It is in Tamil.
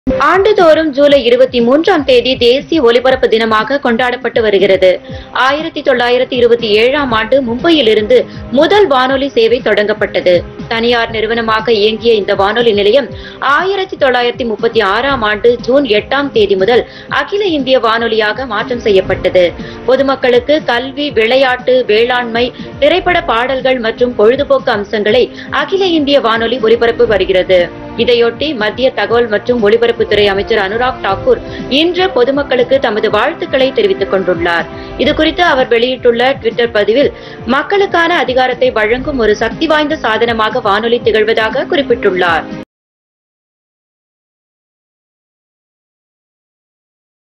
ஆண்டுதோறும் ஜூலை இருபத்தி மூன்றாம் தேதி தேசிய ஒலிபரப்பு தினமாக கொண்டாடப்பட்டு வருகிறது ஆயிரத்தி தொள்ளாயிரத்தி இருபத்தி ஏழாம் ஆண்டு மும்பையிலிருந்து முதல் வானொலி சேவை தொடங்கப்பட்டது தனியார் நிறுவனமாக இயங்கிய இந்த வானொலி நிலையம் ஆயிரத்தி தொள்ளாயிரத்தி முப்பத்தி ஆறாம் ஆண்டு ஜூன் எட்டாம் தேதி முதல் அகில இந்திய வானொலியாக மாற்றம் செய்யப்பட்டது பொதுமக்களுக்கு கல்வி விளையாட்டு வேளாண்மை திரைப்பட பாடல்கள் மற்றும் பொழுதுபோக்கு அம்சங்களை அகில இந்திய வானொலி ஒலிபரப்பு வருகிறது இதையொட்டி மத்திய தகவல் மற்றும் ஒலிபரப்புத்துறை அமைச்சர் அனுராக் தாக்கூர் இன்று பொதுமக்களுக்கு தமது வாழ்த்துக்களை தெரிவித்துக் கொண்டுள்ளார் இதுகுறித்து அவர் வெளியிட்டுள்ள ட்விட்டர் பதிவில் மக்களுக்கான அதிகாரத்தை வழங்கும் ஒரு சக்தி வாய்ந்த சாதனமாக வானொலி திகழ்வதாக குறிப்பிட்டுள்ளார்